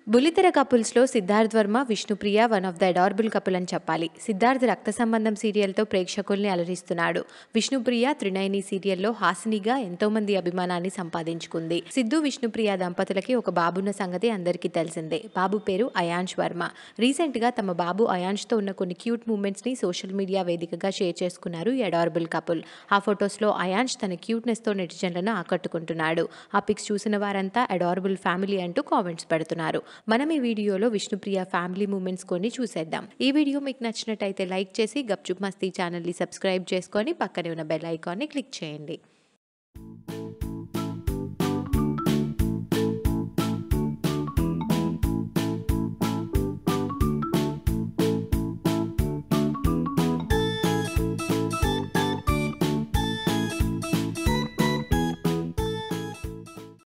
బుల్లితెర కపుల్స్లో Siddharth Varma Vishnupriya one of the adorable couple అని చెప్పాలి సిద్ధార్థ్ రక్త సంబంధం సీరియల్తో ప్రేక్షకుల్ని అలరిస్తున్నాడు విష్ణుప్రియ త్రినయని సీరియల్లో హాసినిగా ఎంతో మంది అభిమానాన్ని సంపాదించుకుంది సిద్ధు విష్ణుప్రియ దంపతులకి ఒక బాబున్న సంగతి అందరికీ తెలిసిందే బాబు పేరు అయాంష్ వర్మ రీసెంట్ గా తమ బాబు అయాంష్తో ఉన్న కొన్ని క్యూట్ మూమెంట్స్ ని సోషల్ మీడియా వేదికగా షేర్ చేసుకున్నారు ఈ అడారబుల్ కపుల్ ఆ ఫొటోస్ లో అయాంష్ తన క్యూట్నెస్ తో నెటిజన్లను ఆకట్టుకుంటున్నాడు ఆ పిక్స్ చూసిన వారంతా అడారబుల్ ఫ్యామిలీ అంటూ కామెంట్స్ పెడుతున్నారు మనం ఈ వీడియోలో విష్ణుప్రియ ఫ్యామిలీ మూమెంట్స్ కొన్ని చూసేద్దాం ఈ వీడియో మీకు నచ్చినట్టయితే లైక్ చేసి గప్చుప్ మస్తీ ఛానల్ని సబ్స్క్రైబ్ చేసుకొని పక్కనే ఉన్న బెల్ ఐకాన్ని క్లిక్ చేయండి